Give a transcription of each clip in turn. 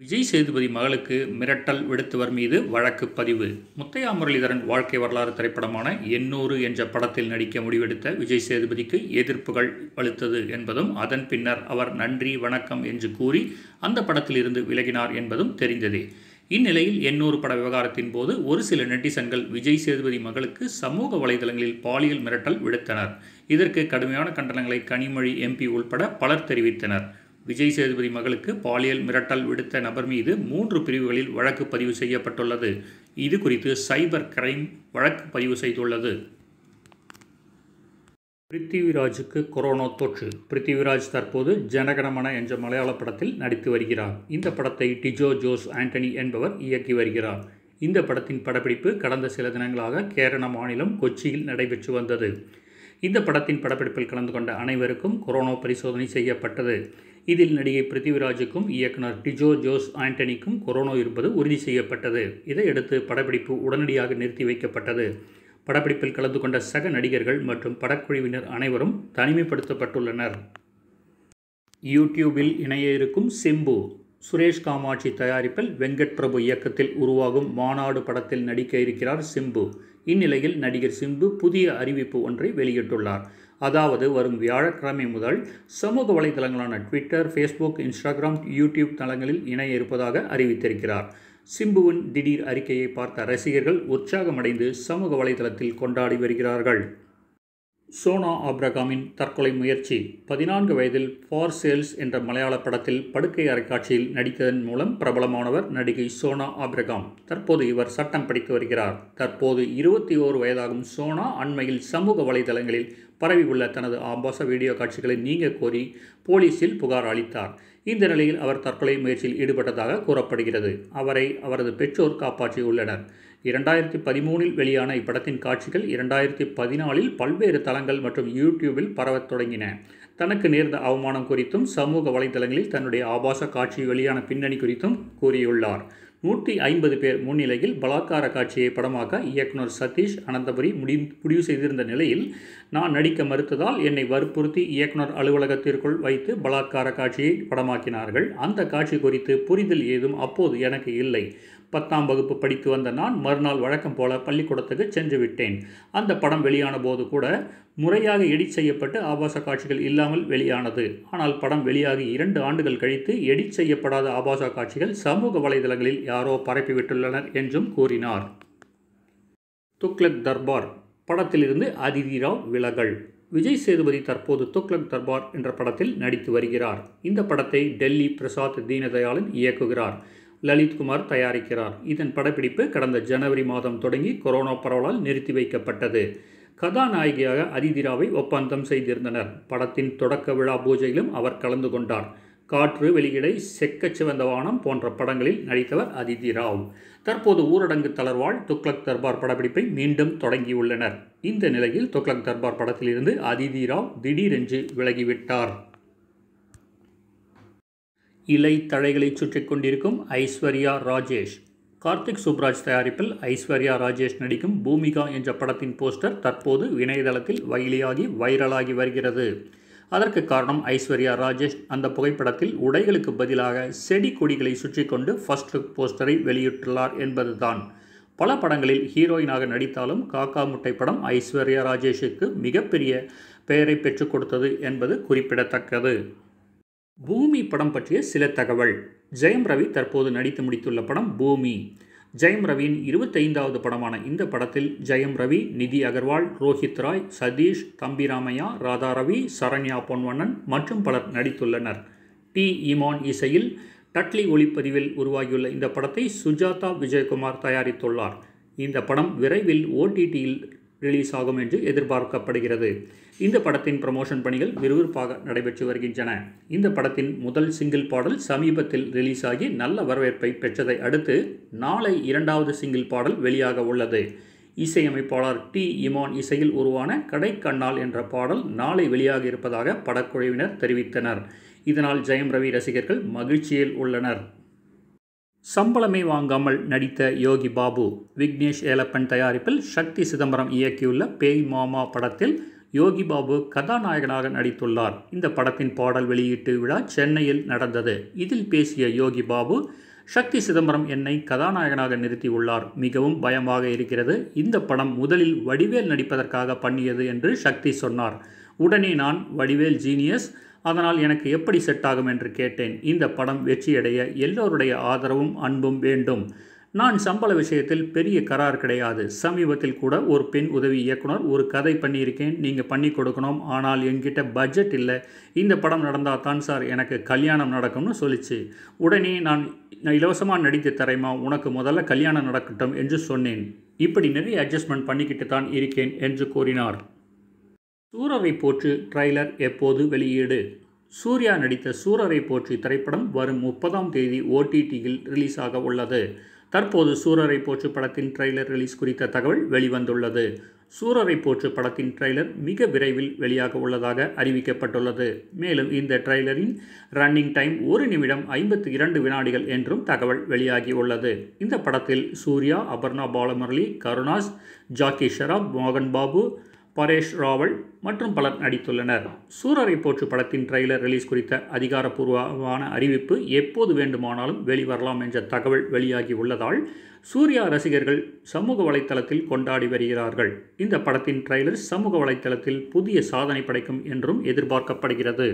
விஜய் சேதுபதி மகளுக்கு மிரட்டல் விடுத்தவர் மீது வழக்கு பதிவு முத்தையா முரளிதரன் வாழ்க்கை வரலாறு திரைப்படமான எண்ணூறு என்ற படத்தில் நடிக்க முடிவெடுத்த விஜய் சேதுபதிக்கு எதிர்ப்புகள் வலுத்தது என்பதும் அதன் பின்னர் அவர் நன்றி வணக்கம் என்று கூறி அந்த படத்தில் இருந்து விலகினார் என்பதும் தெரிந்ததே இந்நிலையில் எண்ணூறு பட விவகாரத்தின் போது ஒரு சில நெட்டிசன்கள் விஜய் சேதுபதி மகளுக்கு சமூக வலைதளங்களில் பாலியல் மிரட்டல் விடுத்தனர் இதற்கு கடுமையான கண்டனங்களை கனிமொழி எம்பி உள்பட பலர் தெரிவித்தனர் விஜய் சேதுபதி மகளுக்கு பாலியல் மிரட்டல் விடுத்த நபர் மீது மூன்று பிரிவுகளில் வழக்கு பதிவு செய்யப்பட்டுள்ளது இது குறித்து சைபர் கிரைம் வழக்கு பதிவு செய்துள்ளது பிருத்திவிராஜுக்கு கொரோனா தொற்று பிருத்திவிராஜ் தற்போது ஜனகணமன என்ற மலையாள படத்தில் நடித்து வருகிறார் இந்த படத்தை டிஜோ ஜோஸ் ஆண்டனி என்பவர் இயக்கி வருகிறார் இந்த படத்தின் படப்பிடிப்பு கடந்த சில தினங்களாக கேரள மாநிலம் கொச்சியில் நடைபெற்று வந்தது இந்த படத்தின் படப்பிடிப்பில் கலந்து கொண்ட அனைவருக்கும் கொரோனா பரிசோதனை செய்யப்பட்டது இதில் நடிகை பிருத்திவிராஜுக்கும் இயக்குனர் டிஜோ ஜோஸ் ஆண்டனிக்கும் கொரோனா இருப்பது உறுதி செய்யப்பட்டது இதையடுத்து படப்பிடிப்பு உடனடியாக நிறுத்தி வைக்கப்பட்டது படப்பிடிப்பில் கலந்து கொண்ட சக நடிகர்கள் மற்றும் படக்குழுவினர் அனைவரும் தனிமைப்படுத்தப்பட்டுள்ளனர் யூடியூபில் இணைய இருக்கும் சிம்பு சுரேஷ் காமாட்சி தயாரிப்பில் வெங்கட் பிரபு இயக்கத்தில் உருவாகும் மாநாடு படத்தில் நடிக்க இருக்கிறார் சிம்பு இந்நிலையில் நடிகர் சிம்பு புதிய அறிவிப்பு ஒன்றை வெளியிட்டுள்ளார் அதாவது வரும் வியாழக்கிழமை முதல் சமூக வலைதளங்களான ட்விட்டர் ஃபேஸ்புக் இன்ஸ்டாகிராம் யூடியூப் தளங்களில் இணைய இருப்பதாக அறிவித்திருக்கிறார் சிம்புவின் திடீர் அறிக்கையை பார்த்த ரசிகர்கள் உற்சாகமடைந்து சமூக வலைதளத்தில் கொண்டாடி வருகிறார்கள் சோனா ஆப்ரகாமின் தற்கொலை முயற்சி பதினான்கு வயதில் ஃபார் சேல்ஸ் என்ற மலையாள படத்தில் படுக்கை அறைக்காட்சியில் நடித்ததன் மூலம் பிரபலமானவர் நடிகை சோனா ஆப்ரகாம் தற்போது இவர் சட்டம் படித்து வருகிறார் தற்போது இருபத்தி ஓரு வயதாகும் சோனா அண்மையில் சமூக வலைதளங்களில் பரவியுள்ள தனது ஆபாச வீடியோ காட்சிகளை நீங்க கோரி போலீசில் புகார் அளித்தார் இந்த நிலையில் அவர் தற்கொலை முயற்சியில் ஈடுபட்டதாக கூறப்படுகிறது அவரை அவரது பெற்றோர் காப்பாற்றியுள்ளனர் இரண்டாயிரத்தி பதிமூணில் வெளியான இப்படத்தின் காட்சிகள் இரண்டாயிரத்தி பதினாலில் பல்வேறு தளங்கள் மற்றும் யூடியூபில் பரவத் தொடங்கின தனக்கு நேர்ந்த அவமானம் குறித்தும் சமூக வலைதளங்களில் தன்னுடைய ஆபாச காட்சி வெளியான பின்னணி குறித்தும் கூறியுள்ளார் நூற்றி ஐம்பது பேர் முன்னிலையில் பலாத்கார காட்சியை படமாக்க இயக்குனர் சதீஷ் அனந்தபுரி முடி முடிவு செய்திருந்த நிலையில் நான் நடிக்க மறுத்ததால் என்னை வற்புறுத்தி இயக்குனர் அலுவலகத்திற்குள் வைத்து பலாத்கார காட்சியை படமாக்கினார்கள் அந்த காட்சி குறித்து புரிதல் ஏதும் அப்போது எனக்கு இல்லை பத்தாம் வகுப்பு படித்து வந்த நான் மறுநாள் வழக்கம் போல பள்ளிக்கூடத்துக்கு சென்று விட்டேன் அந்த படம் வெளியான போது கூட முறையாக எடிட் செய்யப்பட்டு ஆபாச காட்சிகள் இல்லாமல் வெளியானது ஆனால் படம் வெளியாகி இரண்டு ஆண்டுகள் கழித்து எடிட் செய்யப்படாத ஆபாச காட்சிகள் சமூக வலைதளங்களில் யாரோ பரப்பிவிட்டுள்ளனர் என்றும் கூறினார் துக்ளக் தர்பார் படத்திலிருந்து அதிதி ராவ் விலகல் விஜய் சேதுபதி தற்போது துக்ளக் தர்பார் என்ற படத்தில் நடித்து வருகிறார் இந்த படத்தை டெல்லி பிரசாத் தீனதயாளன் இயக்குகிறார் லலித்குமார் தயாரிக்கிறார் இதன் படப்பிடிப்பு கடந்த ஜனவரி மாதம் தொடங்கி கொரோனா பரவலால் நிறுத்தி வைக்கப்பட்டது கதாநாயகியாக அதிதிராவை ஒப்பந்தம் செய்திருந்தனர் படத்தின் தொடக்க விழா பூஜையிலும் அவர் கலந்து கொண்டார் காற்று வெளியிடை செக்கச் சிவந்த வானம் போன்ற படங்களில் நடித்தவர் அதிதி ராவ் தற்போது ஊரடங்கு தளர்வால் துக்ளக் தர்பார் படப்பிடிப்பை மீண்டும் தொடங்கியுள்ளனர் இந்த நிலையில் துக்ளக் தர்பார் படத்திலிருந்து அதிதி ராவ் திடீரென்று விலகிவிட்டார் இலை தழைகளை சுற்றி கொண்டிருக்கும் ஐஸ்வர்யா ராஜேஷ் கார்த்திக் சுப்ராஜ் தயாரிப்பில் ஐஸ்வர்யா ராஜேஷ் நடிக்கும் பூமிகா என்ற படத்தின் போஸ்டர் தற்போது இணையதளத்தில் வயலியாகி வைரலாகி வருகிறது அதற்கு காரணம் ஐஸ்வர்யா ராஜேஷ் அந்த புகைப்படத்தில் உடைகளுக்கு பதிலாக செடி கொடிகளை சுற்றி கொண்டு ஃபர்ஸ்ட் லுக் போஸ்டரை வெளியிட்டுள்ளார் என்பதுதான் பல படங்களில் ஹீரோயினாக நடித்தாலும் காக்கா முட்டை படம் ஐஸ்வர்யா ராஜேஷுக்கு மிகப்பெரிய பெயரை பெற்றுக் கொடுத்தது என்பது குறிப்பிடத்தக்கது பூமி படம் பற்றிய சில தகவல் ஜெயம் ரவி தற்போது நடித்து முடித்துள்ள படம் பூமி ஜெயம் ரவியின் இருபத்தைந்தாவது படமான இந்த படத்தில் ஜெயம் ரவி நிதி அகர்வால் ரோஹித் ராய் சதீஷ் தம்பிராமையா ராதா ரவி சரண்யா பொன்வண்ணன் மற்றும் பலர் நடித்துள்ளனர் டி இமான் இசையில் டட்லி ஒளிப்பதிவில் உருவாகியுள்ள இந்த படத்தை சுஜாதா விஜயகுமார் தயாரித்துள்ளார் இந்த படம் விரைவில் ஓடிடியில் ரிலீஸ் ஆகும் என்று எதிர்பார்க்கப்படுகிறது இந்த படத்தின் ப்ரமோஷன் பணிகள் விறுவிறுப்பாக நடைபெற்று வருகின்றன இந்த படத்தின் முதல் சிங்கிள் பாடல் சமீபத்தில் ரிலீஸ் ஆகி நல்ல வரவேற்பை பெற்றதை அடுத்து நாளை இரண்டாவது சிங்கிள் பாடல் வெளியாக உள்ளது இசையமைப்பாளர் டி இமான் இசையில் உருவான கடைக்கண்ணால் என்ற பாடல் நாளை வெளியாக இருப்பதாக படக்குழுவினர் தெரிவித்தனர் இதனால் ஜெயம் ரவி ரசிகர்கள் மகிழ்ச்சியில் உள்ளனர் சம்பளமே வாங்காமல் நடித்த யோகி பாபு விக்னேஷ் ஏலப்பன் தயாரிப்பில் சக்தி சிதம்பரம் இயக்கியுள்ள பேய் மாமா படத்தில் யோகி பாபு கதாநாயகனாக நடித்துள்ளார் இந்த படத்தின் பாடல் வெளியீட்டு விழா சென்னையில் நடந்தது இதில் பேசிய யோகி பாபு சக்தி சிதம்பரம் என்னை கதாநாயகனாக நிறுத்தியுள்ளார் மிகவும் பயமாக இருக்கிறது இந்த படம் முதலில் வடிவேல் நடிப்பதற்காக பண்ணியது என்று சக்தி சொன்னார் உடனே நான் வடிவேல் ஜீனியஸ் அதனால் எனக்கு எப்படி செட் ஆகும் என்று கேட்டேன் இந்த படம் வெற்றியடைய எல்லோருடைய ஆதரவும் அன்பும் வேண்டும் நான் சம்பள விஷயத்தில் பெரிய கரார் கிடையாது சமீபத்தில் கூட ஒரு பெண் உதவி இயக்குனர் ஒரு கதை பண்ணியிருக்கேன் நீங்கள் பண்ணி கொடுக்கணும் ஆனால் என்கிட்ட பட்ஜெட் இல்லை இந்த படம் நடந்தால் தான் சார் எனக்கு கல்யாணம் நடக்கும்னு சொல்லிச்சு உடனே நான் நான் இலவசமாக நடித்து தரேமா உனக்கு முதல்ல கல்யாணம் நடக்கட்டும் என்று சொன்னேன் இப்படி நிறைய அட்ஜஸ்ட்மெண்ட் பண்ணிக்கிட்டு தான் இருக்கேன் என்று கூறினார் சூரரை போற்று ட்ரைலர் எப்போது வெளியீடு சூர்யா நடித்த சூரரை போற்றி திரைப்படம் வரும் முப்பதாம் தேதி ஓடிடியில் ரிலீஸ் ஆக உள்ளது தற்போது சூரரை போற்று படத்தின் ட்ரெய்லர் ரிலீஸ் குறித்த தகவல் வெளிவந்துள்ளது சூரரை போற்று படத்தின் ட்ரெய்லர் மிக விரைவில் வெளியாக உள்ளதாக அறிவிக்கப்பட்டுள்ளது மேலும் இந்த ட்ரெய்லரின் ரன்னிங் டைம் ஒரு நிமிடம் ஐம்பத்தி இரண்டு வினாடிகள் என்றும் தகவல் வெளியாகி உள்ளது இந்த படத்தில் சூர்யா அபர்ணா பாலமுரளி கருணாஸ் ஜாக்கி ஷராப் மோகன் பாபு பரேஷ் ராவல் மற்றும் பலர் நடித்துள்ளனர் சூரரை போற்று படத்தின் ட்ரெய்லர் ரிலீஸ் குறித்த அதிகாரப்பூர்வமான அறிவிப்பு எப்போது வேண்டுமானாலும் வெளிவரலாம் என்ற தகவல் வெளியாகி உள்ளதால் சூர்யா ரசிகர்கள் சமூக வலைத்தளத்தில் கொண்டாடி வருகிறார்கள் இந்த படத்தின் ட்ரெய்லர் சமூக வலைத்தளத்தில் புதிய சாதனை படைக்கும் என்றும் எதிர்பார்க்கப்படுகிறது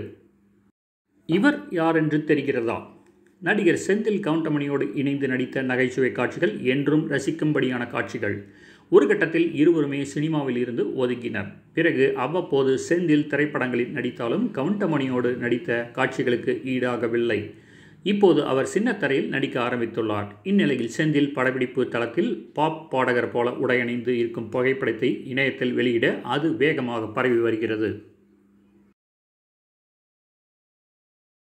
இவர் யார் என்று தெரிகிறதா நடிகர் செந்தில் கவுண்டமணியோடு இணைந்து நடித்த நகைச்சுவை காட்சிகள் என்றும் ரசிக்கும்படியான காட்சிகள் ஒரு கட்டத்தில் இருவருமே சினிமாவில் இருந்து ஒதுங்கினர் பிறகு அவ்வப்போது செந்தில் திரைப்படங்களில் நடித்தாலும் கவுண்டமணியோடு நடித்த காட்சிகளுக்கு ஈடாகவில்லை இப்போது அவர் சின்னத்தரையில் நடிக்க ஆரம்பித்துள்ளார் இந்நிலையில் செந்தில் படப்பிடிப்பு தளத்தில் பாப் பாடகர் போல உடையணிந்து இருக்கும் புகைப்படத்தை இணையத்தில் வெளியிட அது வேகமாக பரவி வருகிறது